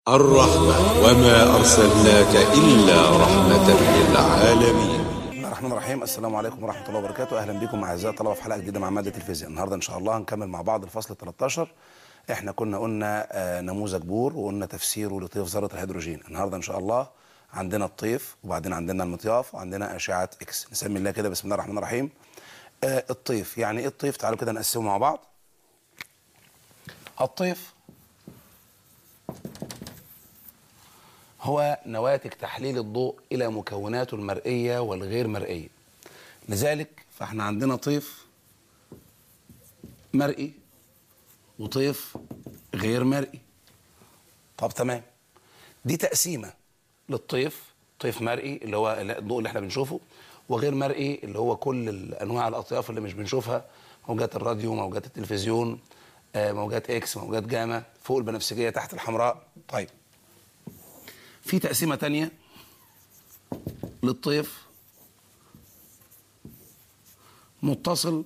الرحمة وما أرسلناك إلا رحمة للعالمين بسم الله الرحمن الرحيم السلام عليكم ورحمه الله وبركاته اهلا بكم اعزائي الطلبه في حلقه جديده مع ماده الفيزياء النهارده ان شاء الله هنكمل مع بعض الفصل 13 احنا كنا قلنا آه، نموذج بور وقلنا تفسيره لطيف ذره الهيدروجين النهارده ان شاء الله عندنا الطيف وبعدين عندنا المطياف وعندنا اشعه اكس نسمي الله كده بسم الله الرحمن الرحيم آه، الطيف يعني ايه الطيف تعالوا كده نقسمه مع بعض الطيف هو نواتج تحليل الضوء إلى مكوناته المرئية والغير مرئية لذلك فاحنا عندنا طيف مرئي وطيف غير مرئي طب تمام دي تقسيمة للطيف طيف مرئي اللي هو الضوء اللي احنا بنشوفه وغير مرئي اللي هو كل انواع الاطياف اللي مش بنشوفها موجات الراديو موجات التلفزيون آه، موجات اكس موجات جاما فوق البنفسجيه تحت الحمراء طيب في تقسيمة تانية للطيف متصل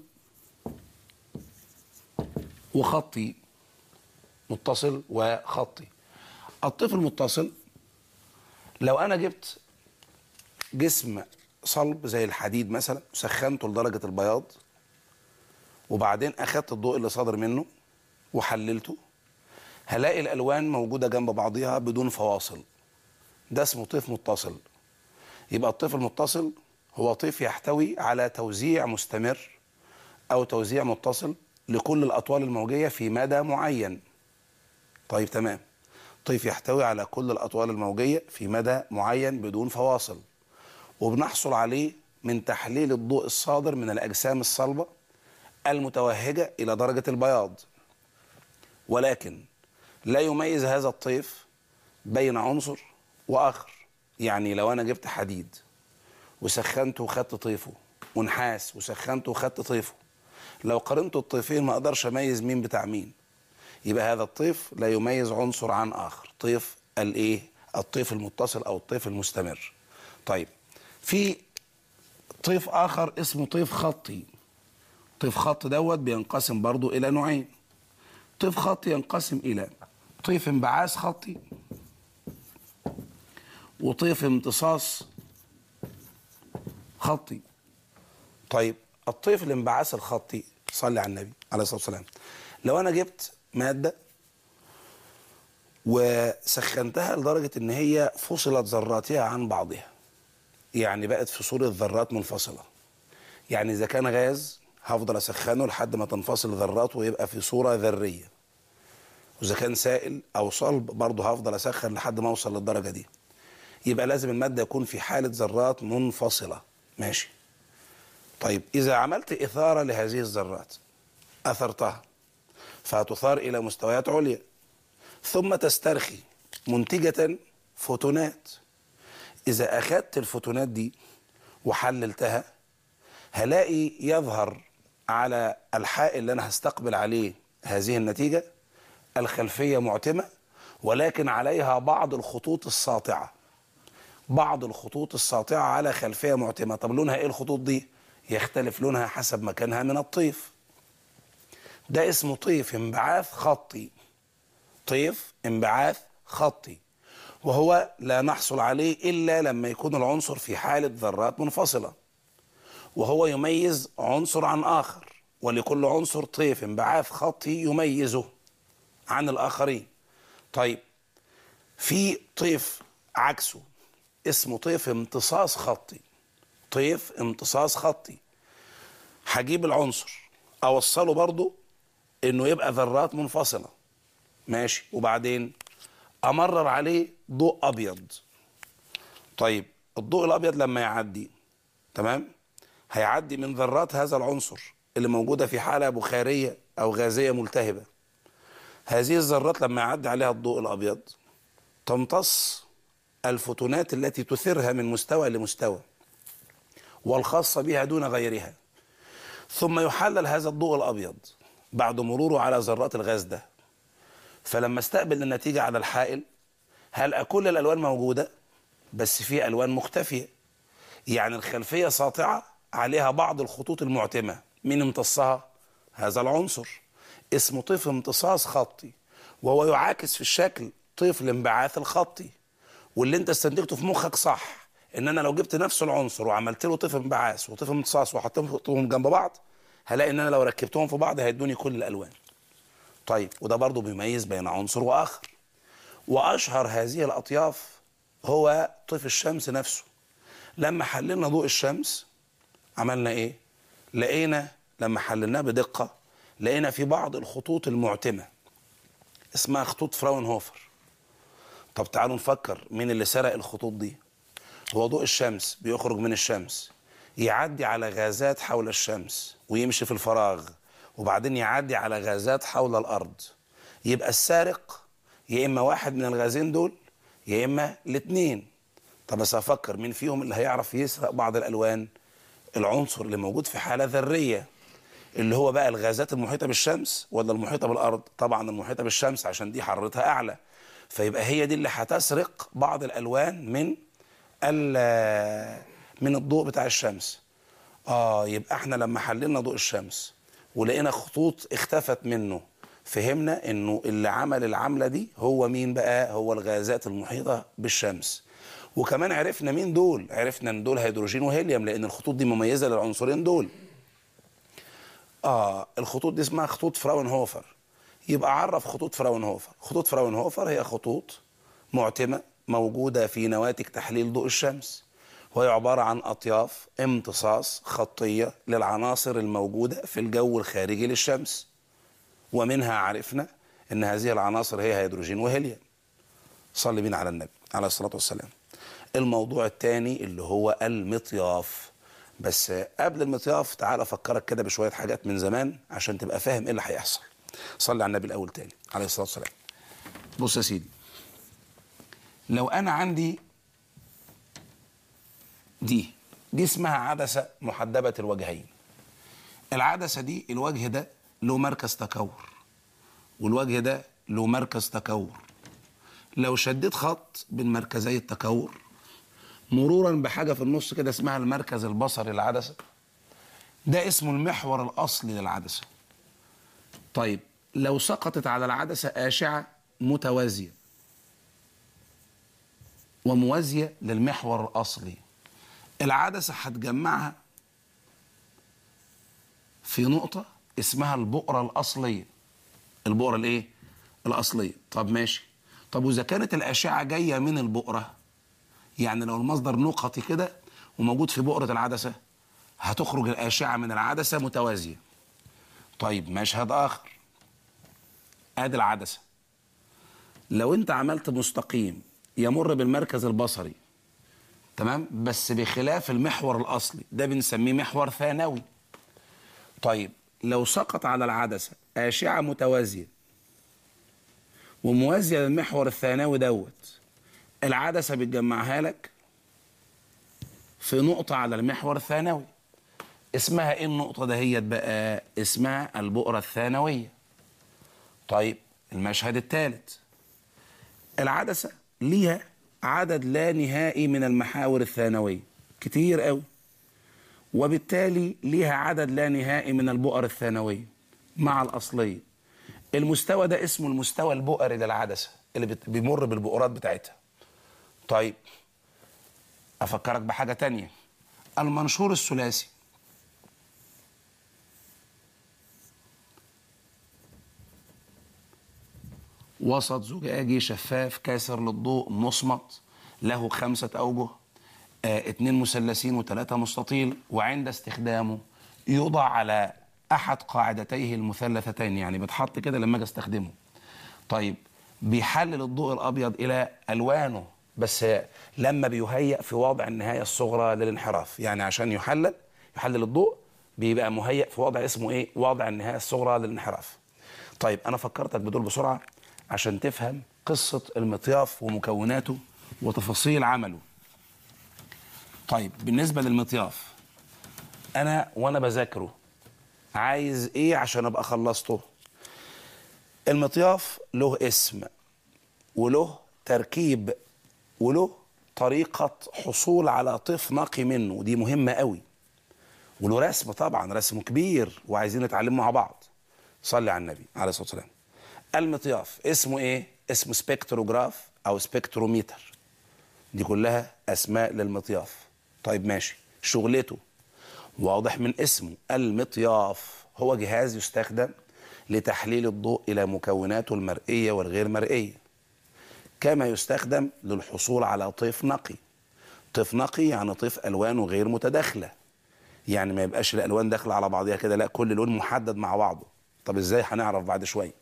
وخطي متصل وخطي الطيف المتصل لو انا جبت جسم صلب زي الحديد مثلا سخنته لدرجة البياض وبعدين اخدت الضوء اللي صادر منه وحللته هلاقي الالوان موجودة جنب بعضها بدون فواصل ده اسمه طيف متصل يبقى الطيف المتصل هو طيف يحتوي على توزيع مستمر او توزيع متصل لكل الاطوال الموجيه في مدى معين طيب تمام طيف يحتوي على كل الاطوال الموجيه في مدى معين بدون فواصل وبنحصل عليه من تحليل الضوء الصادر من الاجسام الصلبه المتوهجه الى درجه البياض ولكن لا يميز هذا الطيف بين عنصر واخر يعني لو انا جبت حديد وسخنته وخدت طيفه ونحاس وسخنته وخدت طيفه لو قارنت الطيفين ما اقدرش اميز مين بتاع مين يبقى هذا الطيف لا يميز عنصر عن اخر طيف الايه الطيف المتصل او الطيف المستمر طيب في طيف اخر اسمه طيف خطي طيف خط دوت بينقسم برضو الى نوعين طيف خطي ينقسم الى طيف انبعاث خطي وطيف امتصاص خطي طيب الطيف الانبعاث الخطي صلي على النبي عليه الصلاه والسلام لو انا جبت ماده وسخنتها لدرجه ان هي فصلت ذراتها عن بعضها يعني بقت في صوره ذرات منفصله يعني اذا كان غاز هفضل اسخنه لحد ما تنفصل ذراته ويبقى في صوره ذريه واذا كان سائل او صلب برضه هفضل اسخن لحد ما اوصل للدرجه دي يبقى لازم المادة يكون في حالة ذرات منفصلة ماشي طيب إذا عملت إثارة لهذه الذرات أثرتها فهتثار إلى مستويات عليا ثم تسترخي منتجة فوتونات إذا أخذت الفوتونات دي وحللتها هلاقي يظهر على الحائل اللي أنا هستقبل عليه هذه النتيجة الخلفية معتمة ولكن عليها بعض الخطوط الساطعه بعض الخطوط الساطعة على خلفية معتمة طب لونها ايه الخطوط دي يختلف لونها حسب مكانها من الطيف ده اسمه طيف انبعاث خطي طيف انبعاث خطي وهو لا نحصل عليه إلا لما يكون العنصر في حالة ذرات منفصلة وهو يميز عنصر عن آخر ولكل عنصر طيف انبعاث خطي يميزه عن الآخرين طيب في طيف عكسه اسمه طيف امتصاص خطي طيف امتصاص خطي هجيب العنصر اوصله برضو انه يبقى ذرات منفصله ماشي وبعدين امرر عليه ضوء ابيض طيب الضوء الابيض لما يعدي تمام هيعدي من ذرات هذا العنصر اللي موجوده في حاله بخاريه او غازيه ملتهبه هذه الذرات لما يعدي عليها الضوء الابيض تمتص الفوتونات التي تثيرها من مستوى لمستوى والخاصة بها دون غيرها ثم يحلل هذا الضوء الأبيض بعد مروره على ذرات الغاز ده فلما استقبل النتيجة على الحائل هل كل الألوان موجودة بس في ألوان مختفية يعني الخلفية ساطعة عليها بعض الخطوط المعتمة مين امتصها هذا العنصر اسمه طيف امتصاص خطي وهو يعاكس في الشكل طيف الانبعاث الخطي واللي انت استنتجته في مخك صح ان انا لو جبت نفس العنصر وعملت له طيف انبعاث وطيف امتصاص وحطيتهم جنب بعض هلاقي ان انا لو ركبتهم في بعض هيدوني كل الالوان طيب وده برضو بيميز بين عنصر واخر واشهر هذه الاطياف هو طيف الشمس نفسه لما حللنا ضوء الشمس عملنا ايه لقينا لما حللناه بدقه لقينا في بعض الخطوط المعتمه اسمها خطوط فراونهوفر طب تعالوا نفكر مين اللي سرق الخطوط دي هو ضوء الشمس بيخرج من الشمس يعدي على غازات حول الشمس ويمشي في الفراغ وبعدين يعدي على غازات حول الارض يبقى السارق يا اما واحد من الغازين دول يا اما الاثنين طب بس افكر مين فيهم اللي هيعرف يسرق بعض الالوان العنصر اللي موجود في حاله ذريه اللي هو بقى الغازات المحيطه بالشمس ولا المحيطه بالارض طبعا المحيطه بالشمس عشان دي حرارتها اعلى فيبقى هي دي اللي هتسرق بعض الالوان من ال- من الضوء بتاع الشمس اه يبقى احنا لما حللنا ضوء الشمس ولقينا خطوط اختفت منه فهمنا انه اللي عمل العمله دي هو مين بقى هو الغازات المحيطه بالشمس وكمان عرفنا مين دول عرفنا ان دول هيدروجين وهيليوم لان الخطوط دي مميزه للعنصرين دول اه الخطوط دي اسمها خطوط فراونهوفر يبقى عرف خطوط فراونهوفر خطوط فراونهوفر هي خطوط معتمة موجودة في نواتج تحليل ضوء الشمس وهي عبارة عن أطياف امتصاص خطية للعناصر الموجودة في الجو الخارجي للشمس ومنها عرفنا أن هذه العناصر هي هيدروجين وهيليوم صلي بينا على النبي عليه الصلاة والسلام الموضوع الثاني اللي هو المطياف بس قبل المطياف تعال افكرك كده بشويه حاجات من زمان عشان تبقى فاهم ايه اللي هيحصل صلي على النبي الاول تاني عليه الصلاه والسلام بص يا سيدي لو انا عندي دي دي اسمها عدسه محدبه الوجهين العدسه دي الوجه ده له مركز تكور والوجه ده له مركز تكور لو شديت خط بين مركزي التكور مرورا بحاجه في النص كده اسمها المركز البصري للعدسه ده اسمه المحور الاصلي للعدسه طيب لو سقطت على العدسه اشعه متوازيه وموازيه للمحور الاصلي العدسه هتجمعها في نقطه اسمها البؤره الاصليه البؤره الايه الاصليه طب ماشي طب واذا كانت الاشعه جايه من البؤره يعني لو المصدر نقطي كده وموجود في بؤرة العدسة هتخرج الأشعة من العدسة متوازية طيب مشهد آخر آدي العدسة لو أنت عملت مستقيم يمر بالمركز البصري تمام بس بخلاف المحور الأصلي ده بنسميه محور ثانوي طيب لو سقط على العدسة أشعة متوازية وموازية للمحور الثانوي دوت العدسة بتجمعها لك في نقطة على المحور الثانوي اسمها ايه النقطة دهيت بقى اسمها البؤرة الثانوية طيب المشهد الثالث العدسة ليها عدد لا نهائي من المحاور الثانوية كتير قوي وبالتالي ليها عدد لا نهائي من البؤر الثانوية مع الأصلية المستوى ده اسمه المستوى البؤري للعدسة اللي بت- بيمر بالبؤرات بتاعتها طيب افكرك بحاجه تانية المنشور الثلاثي وسط زجاجي شفاف كاسر للضوء مصمت له خمسة أوجه آه اتنين مثلثين وثلاثة مستطيل وعند استخدامه يوضع على أحد قاعدتيه المثلثتين يعني بتحط كده لما أجي استخدمه طيب بيحلل الضوء الابيض الى الوانه بس لما بيهيأ في وضع النهايه الصغرى للانحراف يعني عشان يحلل يحلل الضوء بيبقى مهيأ في وضع اسمه ايه وضع النهايه الصغرى للانحراف طيب انا فكرتك بدول بسرعه عشان تفهم قصه المطياف ومكوناته وتفاصيل عمله طيب بالنسبه للمطياف انا وانا بذاكره عايز ايه عشان ابقى خلصته المطياف له اسم وله تركيب وله طريقة حصول على طيف نقي منه ودي مهمة قوي وله رسم طبعا رسم كبير وعايزين نتعلمه مع بعض صلي على النبي عليه الصلاة والسلام المطياف اسمه ايه اسمه سبكتروجراف او سبكتروميتر دي كلها اسماء للمطياف طيب ماشي شغلته واضح من اسمه المطياف هو جهاز يستخدم لتحليل الضوء الى مكوناته المرئيه والغير مرئيه كما يستخدم للحصول على طيف نقي طيف نقي يعني طيف الوانه غير متداخله يعني ما يبقاش الالوان داخله على بعضها كده لا كل لون محدد مع بعضه طب ازاي هنعرف بعد شويه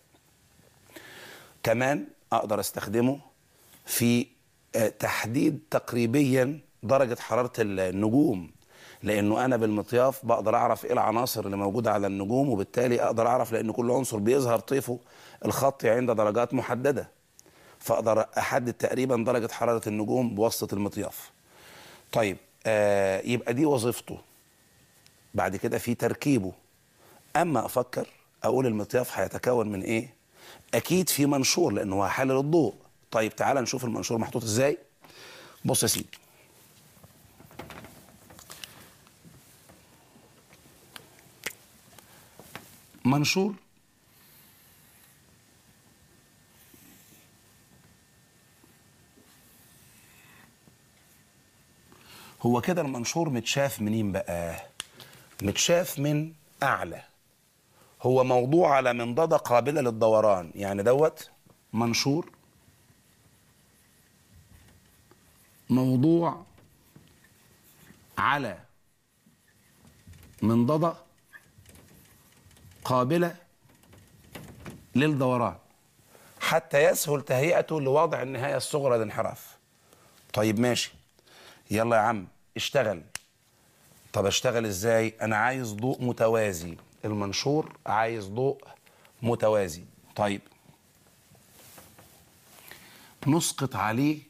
كمان اقدر استخدمه في آه، تحديد تقريبيا درجه حراره النجوم لانه انا بالمطياف بقدر اعرف ايه العناصر اللي موجوده على النجوم وبالتالي اقدر اعرف لان كل عنصر بيظهر طيفه الخطي عند درجات محدده فاقدر احدد تقريبا درجه حراره النجوم بواسطه المطياف طيب آه يبقى دي وظيفته بعد كده في تركيبه اما افكر اقول المطياف هيتكون من ايه اكيد في منشور لانه هو هيحلل الضوء طيب تعال نشوف المنشور محطوط ازاي بص يا سيدي منشور هو كده المنشور متشاف منين بقى متشاف من اعلى هو موضوع على منضده قابله للدوران يعني دوت منشور موضوع على منضده قابله للدوران حتى يسهل تهيئته لوضع النهايه الصغرى للانحراف طيب ماشي يلا يا عم اشتغل طب اشتغل ازاي انا عايز ضوء متوازي المنشور عايز ضوء متوازي طيب نسقط عليه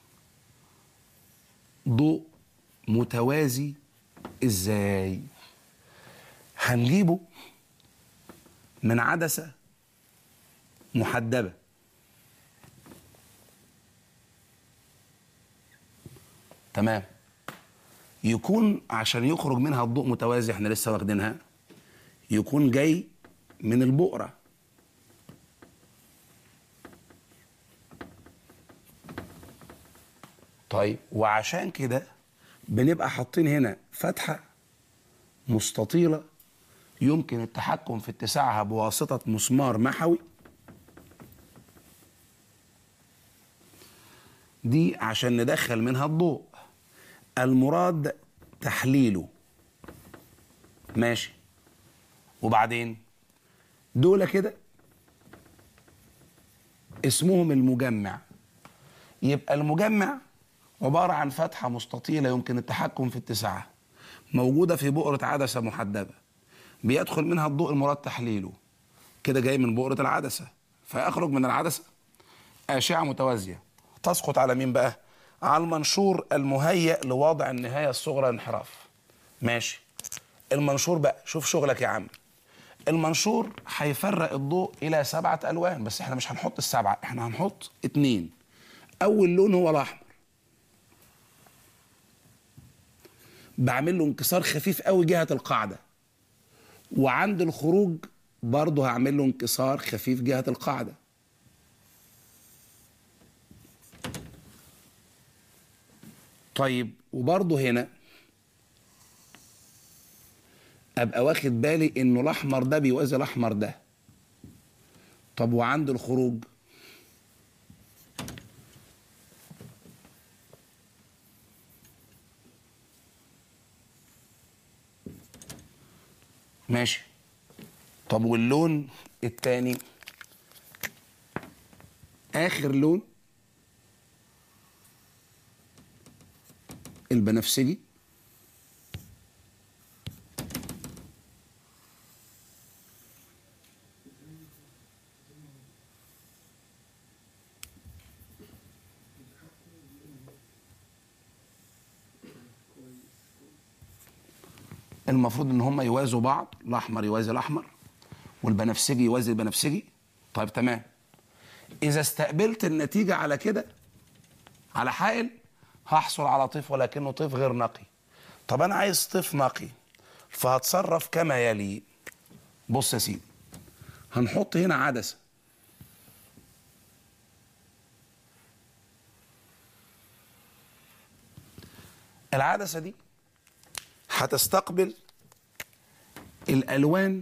ضوء متوازي ازاي هنجيبه من عدسة محدبة تمام يكون عشان يخرج منها الضوء متوازي احنا لسه واخدينها يكون جاي من البؤرة طيب وعشان كده بنبقى حاطين هنا فتحة مستطيلة يمكن التحكم في اتساعها بواسطة مسمار محوي دي عشان ندخل منها الضوء المراد تحليله ماشي وبعدين دول كده اسمهم المجمع يبقى المجمع عبارة عن فتحة مستطيلة يمكن التحكم في اتساعها موجودة في بؤرة عدسة محدبة بيدخل منها الضوء المراد تحليله كده جاي من بؤرة العدسة فيخرج من العدسة أشعة متوازية تسقط على مين بقى؟ على المنشور المهيأ لوضع النهاية الصغرى للانحراف ماشي المنشور بقى شوف شغلك يا عم المنشور هيفرق الضوء إلى سبعة ألوان بس احنا مش هنحط السبعة احنا هنحط اتنين أول لون هو الأحمر بعمل له انكسار خفيف قوي جهة القاعدة وعند الخروج برضه هعمل له انكسار خفيف جهة القاعدة طيب وبرضه هنا ابقى واخد بالي انه الاحمر ده بيوازي الاحمر ده طب وعند الخروج ماشي طب واللون التاني اخر لون البنفسجي المفروض ان هم يوازوا بعض الاحمر يوازي الاحمر والبنفسجي يوازي البنفسجي طيب تمام اذا استقبلت النتيجه على كده على حائل هحصل على طيف ولكنه طيف غير نقي طب انا عايز طيف نقي فهتصرف كما يلي بص يا سيدي هنحط هنا عدسه العدسة دي هتستقبل الألوان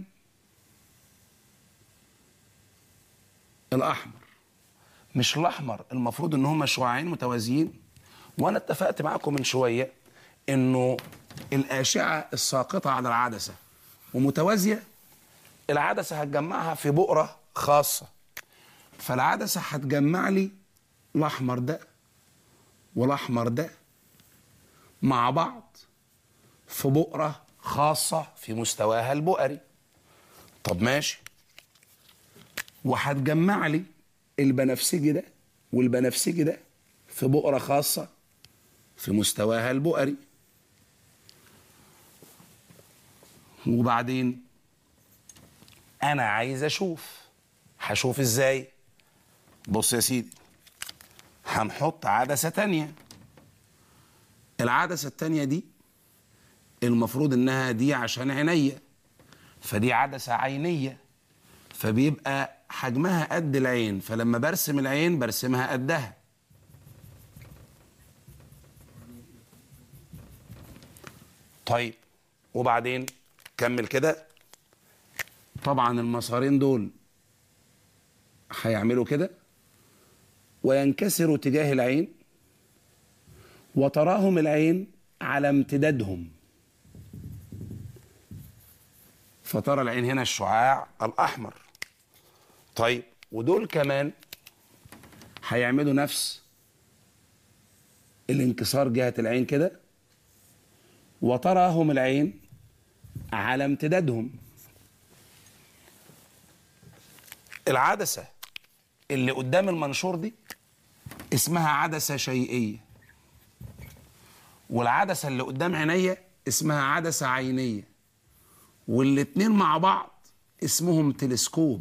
الأحمر مش الأحمر المفروض إن هما شعاعين متوازيين وأنا اتفقت معاكم من شوية إنه الأشعة الساقطة على العدسة ومتوازية العدسة هتجمعها في بؤرة خاصة فالعدسة هتجمع لي الأحمر ده والأحمر ده مع بعض في بؤرة خاصة في مستواها البؤري طب ماشي وهتجمع لي البنفسجي ده والبنفسجي ده في بؤرة خاصة في مستواها البؤري وبعدين انا عايز اشوف هشوف ازاي بص يا سيدي هنحط عدسة تانية العدسة التانية دي المفروض انها دي عشان عينيا فدي عدسة عينية فبيبقى حجمها قد العين فلما برسم العين برسمها قدها طيب وبعدين كمل كده طبعا المسارين دول هيعملوا كده وينكسروا تجاه العين وتراهم العين على امتدادهم فترى العين هنا الشعاع الأحمر طيب ودول كمان هيعملوا نفس الانكسار جهة العين كده وتراهم العين على امتدادهم العدسة اللي قدام المنشور دي اسمها عدسة شيئية والعدسة اللي قدام عينيا اسمها عدسة عينية والاتنين مع بعض اسمهم تلسكوب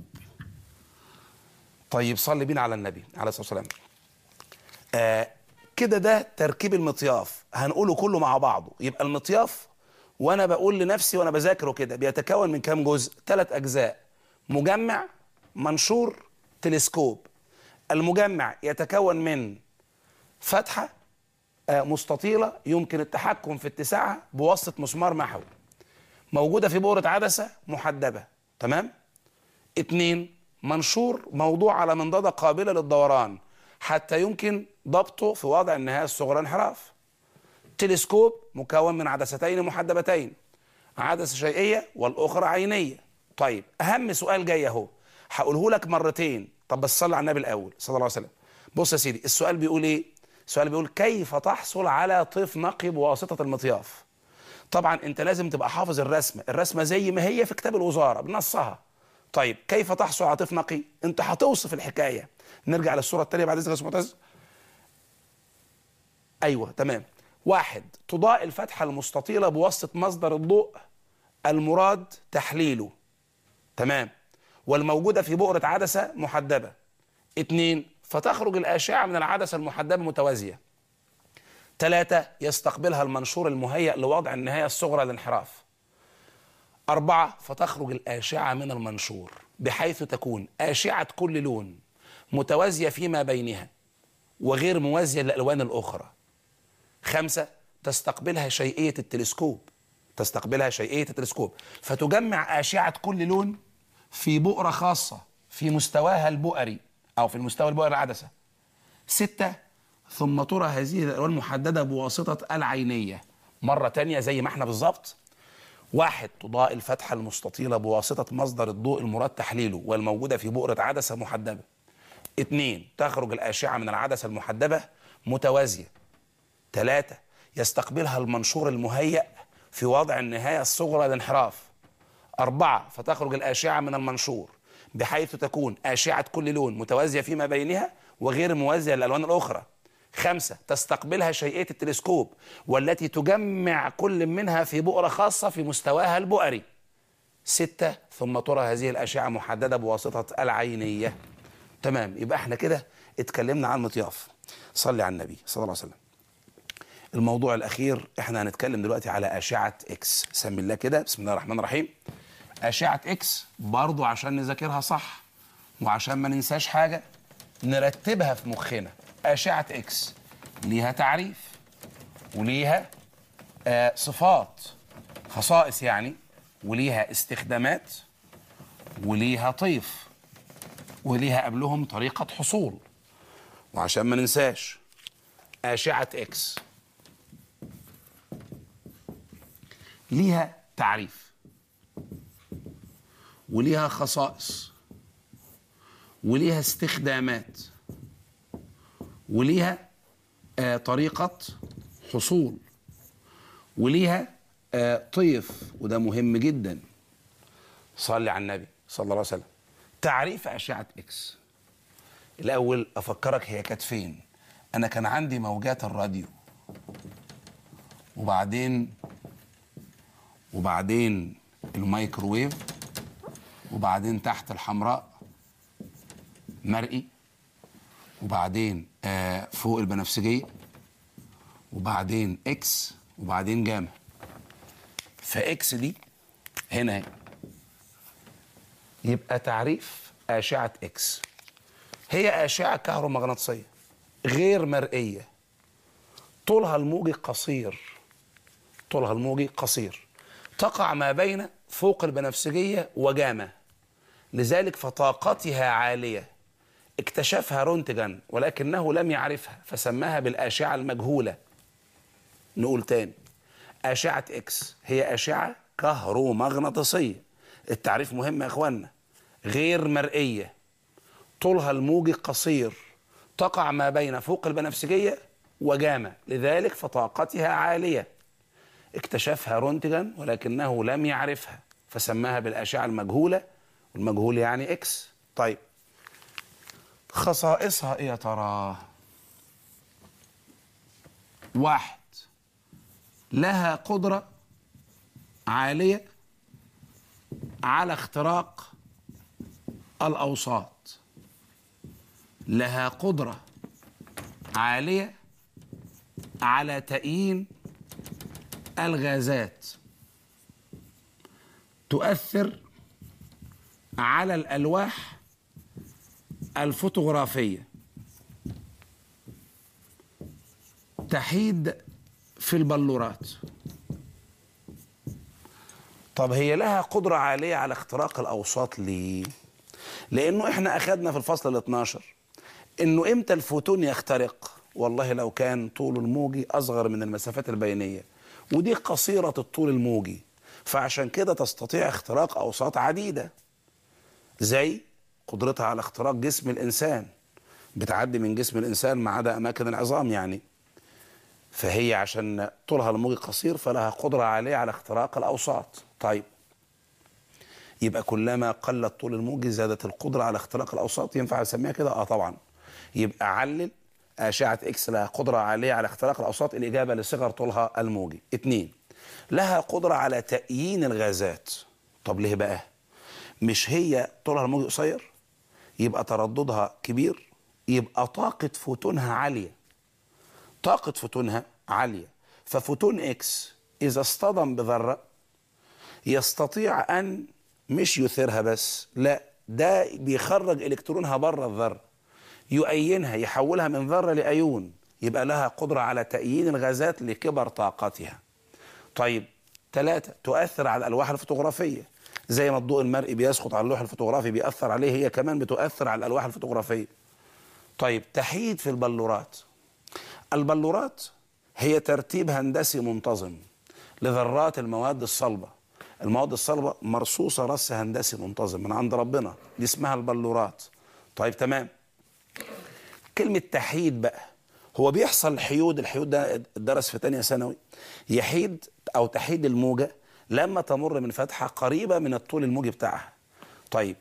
طيب صلي بينا على النبي عليه الصلاة والسلام آه كده ده تركيب المطياف هنقوله كله مع بعضه يبقى المطياف وانا بقول لنفسي وانا بذاكره كده بيتكون من كام جزء ثلاث اجزاء مجمع منشور تلسكوب المجمع يتكون من فتحة آه، مستطيلة يمكن التحكم في اتساعها بواسطة مسمار محوي موجودة في بؤرة عدسة محدبة تمام اتنين منشور موضوع على منضدة قابلة للدوران حتى يمكن ضبطه في وضع النهاية الصغرى انحراف تلسكوب مكون من عدستين محدبتين عدسة شيئية والأخرى عينية طيب أهم سؤال جاي أهو هقوله لك مرتين طب بس صلي على النبي الأول صلى الله عليه وسلم بص يا سيدي السؤال بيقول إيه السؤال بيقول كيف تحصل على طيف نقي بواسطة المطياف طبعا انت لازم تبقى حافظ الرسمه الرسمه زي ما هي في كتاب الوزاره بنصها طيب كيف تحصل على طيف نقي انت هتوصف الحكايه نرجع للصوره الثانيه بعد اذنك يا استاذ معتز ايوه تمام واحد تضاء الفتحه المستطيله بواسطه مصدر الضوء المراد تحليله تمام والموجوده في بؤره عدسه محدبه اتنين فتخرج الاشعه من العدسه المحدبه متوازيه ثلاثة يستقبلها المنشور المهيأ لوضع النهاية الصغرى للانحراف أربعة فتخرج الأشعة من المنشور بحيث تكون أشعة كل لون متوازية فيما بينها وغير موازية للألوان الأخرى خمسة تستقبلها شيئية التلسكوب تستقبلها شيئية التلسكوب فتجمع أشعة كل لون في بؤرة خاصة في مستواها البؤري أو في المستوى البؤري العدسة ستة ثم ترى هذه الألوان محددة بواسطة العينية مرة تانية زي ما احنا بالظبط واحد تضاء الفتحة المستطيلة بواسطة مصدر الضوء المراد تحليله والموجودة في بؤرة عدسة محدبة اتنين تخرج الأشعة من العدسة المحدبة متوازية ثلاثة يستقبلها المنشور المهيأ في وضع النهاية الصغرى للانحراف أربعة فتخرج الأشعة من المنشور بحيث تكون أشعة كل لون متوازية فيما بينها وغير موازية للألوان الأخرى خمسة تستقبلها شيئية التلسكوب والتي تجمع كل منها في بؤرة خاصة في مستواها البؤري ستة ثم ترى هذه الأشعة محددة بواسطة العينية تمام يبقى احنا كده اتكلمنا عن المطياف صلي على النبي صلى الله عليه وسلم الموضوع الأخير احنا هنتكلم دلوقتي على أشعة إكس سمي الله كده بسم الله الرحمن الرحيم أشعة إكس برضو عشان نذاكرها صح وعشان ما ننساش حاجة نرتبها في مخنا أشعة إكس ليها تعريف وليها آه صفات خصائص يعني وليها استخدامات وليها طيف وليها قبلهم طريقة حصول وعشان ما ننساش أشعة إكس ليها تعريف وليها خصائص وليها استخدامات وليها آه طريقة حصول وليها آه طيف وده مهم جدا صلي على النبي صلى الله عليه وسلم تعريف أشعة إكس الأول أفكرك هي كانت فين أنا كان عندي موجات الراديو وبعدين وبعدين الميكروويف وبعدين تحت الحمراء مرئي وبعدين آه فوق البنفسجية وبعدين اكس وبعدين جاما فاكس دي هنا اهي يبقى تعريف أشعة إكس هي أشعة كهرومغناطيسية غير مرئية طولها الموجي قصير طولها الموجي قصير تقع ما بين فوق البنفسجية وجامة لذلك فطاقتها عالية اكتشفها رونتجن ولكنه لم يعرفها فسماها بالأشعة المجهولة نقول تاني أشعة إكس هي أشعة كهرومغناطيسية التعريف مهم يا إخوانا غير مرئية طولها الموجي قصير تقع ما بين فوق البنفسجية وجامة لذلك فطاقتها عالية اكتشفها رونتجن ولكنه لم يعرفها فسماها بالأشعة المجهولة والمجهول يعني إكس طيب خصائصها إيه يا ترى واحد لها قدرة عالية على اختراق الأوساط لها قدرة عالية على تأيين الغازات تؤثر على الألواح الفوتوغرافية تحيد في البلورات طب هي لها قدرة عالية على اختراق الأوساط ليه؟ لأنه إحنا أخدنا في الفصل ال 12 إنه إمتى الفوتون يخترق؟ والله لو كان طول الموجي أصغر من المسافات البينية ودي قصيرة الطول الموجي فعشان كده تستطيع اختراق أوساط عديدة زي قدرتها على اختراق جسم الإنسان بتعدي من جسم الإنسان ما عدا أماكن العظام يعني فهي عشان طولها الموجي قصير فلها قدرة عالية على اختراق الأوساط طيب يبقى كلما قل طول الموجي زادت القدرة على اختراق الأوساط ينفع نسميها كده؟ اه طبعا يبقى علل أشعة إكس لها قدرة عالية على اختراق الأوساط الإجابة لصغر طولها الموجي اتنين لها قدرة على تأيين الغازات طب ليه بقى؟ مش هي طولها الموجي قصير يبقى ترددها كبير يبقى طاقة فوتونها عالية طاقة فوتونها عالية ففوتون إكس إذا اصطدم بذرة يستطيع أن مش يثيرها بس لا ده بيخرج إلكترونها بره الذرة يؤينها يحولها من ذرة لأيون يبقى لها قدرة على تأيين الغازات لكبر طاقتها طيب ثلاثة تؤثر على الألواح الفوتوغرافية زي ما الضوء المرئي بيسقط على اللوح الفوتوغرافي بيأثر عليه هي كمان بتؤثر على الألواح الفوتوغرافية طيب تحيد في البلورات البلورات هي ترتيب هندسي منتظم لذرات المواد الصلبة المواد الصلبة مرصوصة رص هندسي منتظم من عند ربنا دي اسمها البلورات طيب تمام كلمة تحيد بقى هو بيحصل حيود الحيود ده اتدرس في تانية ثانوي يحيد أو تحيد الموجة لما تمر من فتحة قريبة من الطول الموجي بتاعها طيب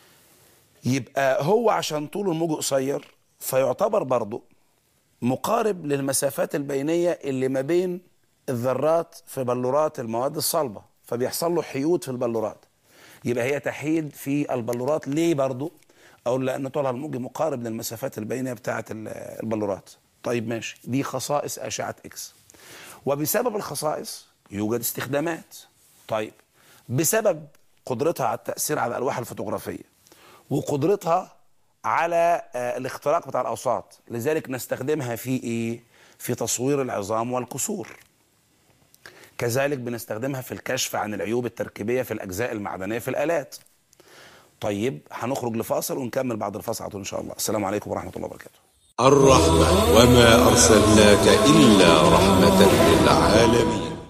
يبقى هو عشان طول الموج قصير فيعتبر برضه مقارب للمسافات البينية اللي ما بين الذرات في بلورات المواد الصلبة فبيحصل له حيود في البلورات يبقى هي تحيد في البلورات ليه برضه أو لأن طولها الموجي مقارب للمسافات البينية بتاعة البلورات طيب ماشي دي خصائص أشعة إكس وبسبب الخصائص يوجد استخدامات طيب بسبب قدرتها على التأثير على الألواح الفوتوغرافية وقدرتها على الاختراق بتاع الأوساط لذلك نستخدمها في إيه؟ في تصوير العظام والكسور كذلك بنستخدمها في الكشف عن العيوب التركيبيه في الاجزاء المعدنيه في الالات طيب هنخرج لفاصل ونكمل بعد الفاصل على طول ان شاء الله السلام عليكم ورحمه الله وبركاته الرحمة وما أرسلناك إلا رحمة للعالمين